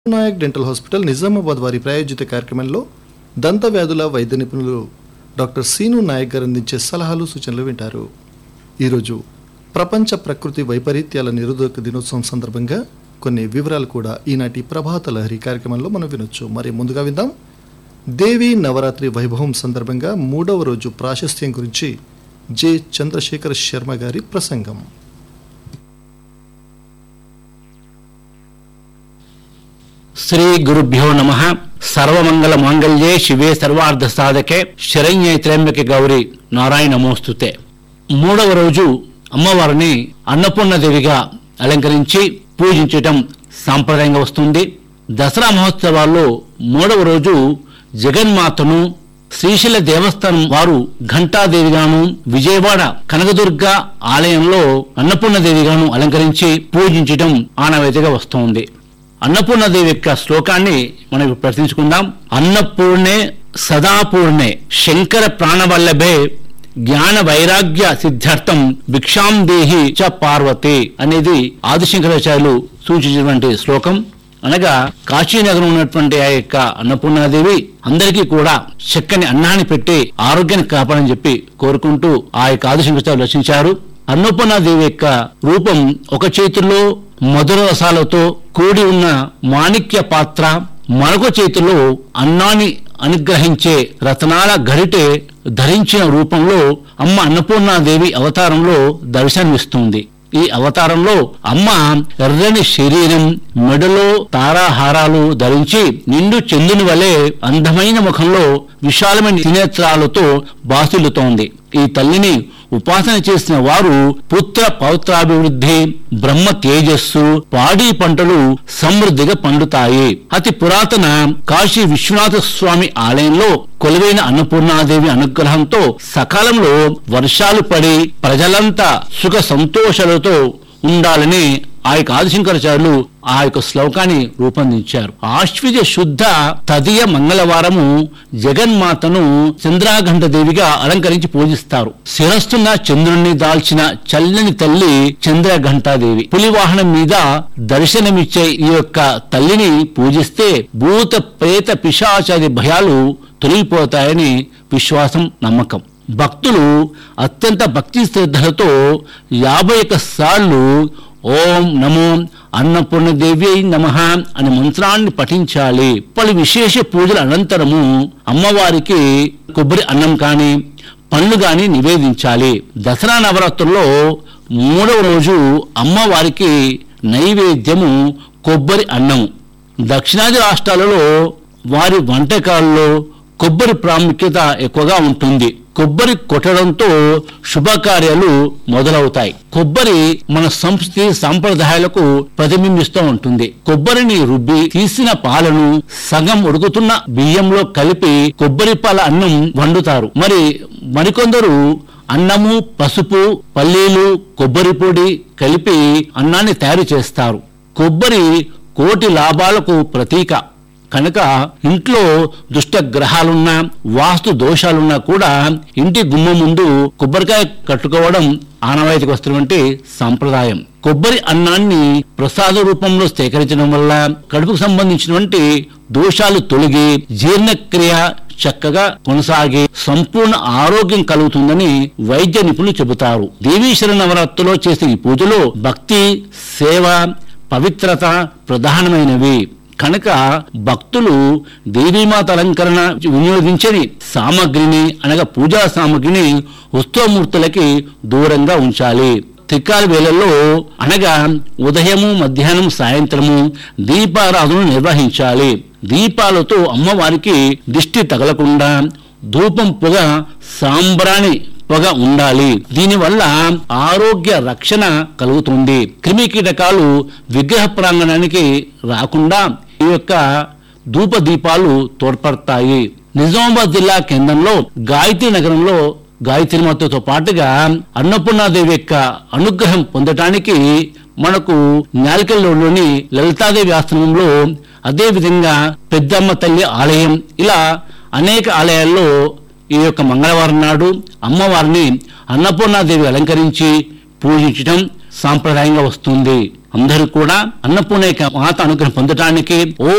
Naik dental hospital Nizamabad వారి ప్రాయోజిత కార్యక్రమంలో దంత వ్యాధుల వైద్య నిపుణులు డాక్టర్ సీను నాయక్ గారు అందించే సలహాలు సూచనలు వింటారు ఈరోజు ప్రపంచ ప్రకృతి వైపరీత్యాల నిరోధక దినోత్సవం సందర్భంగా కొన్ని వివరాలు కూడా ఈనాటి ప్రభాత లహరి కార్యక్రమంలో మనం వినొచ్చు మరి ముందుగా విందాం దేవి నవరాత్రి వైభవం సందర్భంగా మూడవ రోజు ప్రాశస్త్యం గురించి జె చంద్రశేఖర్ శర్మ గారి ప్రసంగం శ్రీ గురుభ్యో నమ సర్వమంగళ మాంగళ్యే శివే సర్వార్థ సాధకే శరణ్యే త్ర్యంబకే గౌరి నారాయణ నమోస్తుతే మూడవ రోజు అమ్మవారిని అన్నపూర్ణదేవిగా అలంకరించి పూజించటం సాంప్రదాయంగా వస్తుంది దసరా మహోత్సవాల్లో మూడవ రోజు జగన్మాతను శ్రీశైల దేవస్థానం వారు ఘంటాదేవిగాను విజయవాడ కనకదుర్గ ఆలయంలో అన్నపూర్ణదేవిగాను అలంకరించి పూజించటం ఆనవాయితీగా వస్తోంది అన్నపూర్ణదేవి యొక్క శ్లోకాన్ని మనం ఇప్పుడు ప్రశ్నించుకుందాం అన్నపూర్ణే సదాపూర్ణే శంకర ప్రాణవల్లభే జ్ఞాన వైరాగ్య సిద్ధార్థం భిక్షాం దేహి చ పార్వతి అనేది ఆదిశంకరాచార్యులు సూచించినటువంటి శ్లోకం అనగా కాశీనగరం ఉన్నటువంటి ఆ యొక్క అన్నపూర్ణాదేవి అందరికీ కూడా చక్కని అన్నాన్ని పెట్టి ఆరోగ్యాన్ని కాపాడని చెప్పి కోరుకుంటూ ఆ యొక్క ఆదిశంకరాచార్యులు రచించారు అన్నపూర్ణాదేవి యొక్క రూపం ఒక చేతిలో మధుర రసాలతో కూడి ఉన్న మాణిక్య పాత్ర మరొక చేతిలో అన్నాన్ని అనుగ్రహించే రతనాల గరిటె ధరించిన రూపంలో అమ్మ అన్నపూర్ణాదేవి అవతారంలో దర్శనమిస్తుంది ఈ అవతారంలో అమ్మ ఎర్రని శరీరం మెడలో తారాహారాలు ధరించి నిండు చందుని వలె అందమైన ముఖంలో విశాలమైన త్రినేత్రాలతో బాసిల్లుతోంది ఈ తల్లిని ఉపాసన చేసిన వారు పుత్ర పౌత్రాభివృద్ధి బ్రహ్మ తేజస్సు పాడి పంటలు సమృద్ధిగా పండుతాయి అతి పురాతన కాశీ విశ్వనాథ స్వామి ఆలయంలో కొలువైన అన్నపూర్ణాదేవి అనుగ్రహంతో సకాలంలో వర్షాలు పడి ప్రజలంతా సుఖ సంతోషాలతో ఉండాలని ఆ యొక్క ఆదిశంకరాచార్యులు ఆ యొక్క శ్లోకాన్ని రూపొందించారు ఆశ్విజ శుద్ధ తదియ మంగళవారము జగన్మాతను చంద్రాఘంట దేవిగా అలంకరించి పూజిస్తారు శిరస్సున చంద్రుణ్ణి దాల్చిన చల్లని తల్లి చంద్రఘంటాదేవి పులి వాహనం మీద దర్శనమిచ్చే ఈ యొక్క తల్లిని పూజిస్తే భూత ప్రేత పిశాచాది భయాలు తొలగిపోతాయని విశ్వాసం నమ్మకం భక్తులు అత్యంత భక్తి శ్రద్ధలతో యాభై ఒక్క సార్లు ఓం నమో అన్నపూర్ణదేవి నమ అనే మంత్రాన్ని పఠించాలి పలు విశేష పూజల అనంతరము అమ్మవారికి కొబ్బరి అన్నం కాని పండ్లు గాని నివేదించాలి దసరా నవరాత్రుల్లో మూడవ రోజు అమ్మవారికి నైవేద్యము కొబ్బరి అన్నము దక్షిణాది రాష్ట్రాలలో వారి వంటకాల్లో కొబ్బరి ప్రాముఖ్యత ఎక్కువగా ఉంటుంది కొబ్బరి కొట్టడంతో శుభకార్యాలు మొదలవుతాయి కొబ్బరి మన సంస్కృతి సాంప్రదాయాలకు ప్రతిబింబిస్తూ ఉంటుంది కొబ్బరిని రుబ్బి తీసిన పాలను సగం ఉడుకుతున్న బియ్యంలో కలిపి కొబ్బరి పాల అన్నం వండుతారు మరి మరికొందరు అన్నము పసుపు పల్లీలు కొబ్బరి పొడి కలిపి అన్నాన్ని తయారు చేస్తారు కొబ్బరి కోటి లాభాలకు ప్రతీక కనుక ఇంట్లో దుష్ట గ్రహాలున్నా వాస్తు దోషాలున్నా కూడా ఇంటి గుమ్మం ముందు కొబ్బరికాయ కట్టుకోవడం ఆనవాయితీకి వస్తున్నటువంటి సాంప్రదాయం కొబ్బరి అన్నాన్ని ప్రసాద రూపంలో సేకరించడం వల్ల కడుపుకు సంబంధించినటువంటి దోషాలు తొలగి జీర్ణక్రియ చక్కగా కొనసాగి సంపూర్ణ ఆరోగ్యం కలుగుతుందని వైద్య నిపుణులు చెబుతారు దేవీశ్వర నవరాత్రిలో చేసే ఈ పూజలో భక్తి సేవ పవిత్రత ప్రధానమైనవి కనుక భక్తులు దేవీమాత అలంకరణ వినియోగించని సామగ్రిని అనగా పూజా సామగ్రిని ఉత్సవమూర్తులకి దూరంగా ఉంచాలి త్రికాల వేళల్లో అనగా ఉదయము మధ్యాహ్నం సాయంత్రము దీపారాధన నిర్వహించాలి దీపాలతో అమ్మవారికి దిష్టి తగలకుండా ధూపం పొగ సాంబ్రాణి పొగ ఉండాలి దీనివల్ల ఆరోగ్య రక్షణ కలుగుతుంది క్రిమి కీటకాలు విగ్రహ ప్రాంగణానికి రాకుండా ఈ యొక్క ధూప దీపాలు తోడ్పడతాయి నిజామాబాద్ జిల్లా కేంద్రంలో గాయత్రి నగరంలో గాయత్రి మాతతో పాటుగా అన్నపూర్ణాదేవి యొక్క అనుగ్రహం పొందటానికి మనకు నాలికల్లోని లలితాదేవి ఆశ్రమంలో అదే విధంగా పెద్దమ్మ తల్లి ఆలయం ఇలా అనేక ఆలయాల్లో ఈ యొక్క మంగళవారం నాడు అమ్మవారిని అన్నపూర్ణాదేవి అలంకరించి పూజించడం సాంప్రదాయంగా వస్తుంది అందరూ కూడా అన్నపూర్ణ యొక్క మాత అనుగ్రహం పొందటానికి ఓ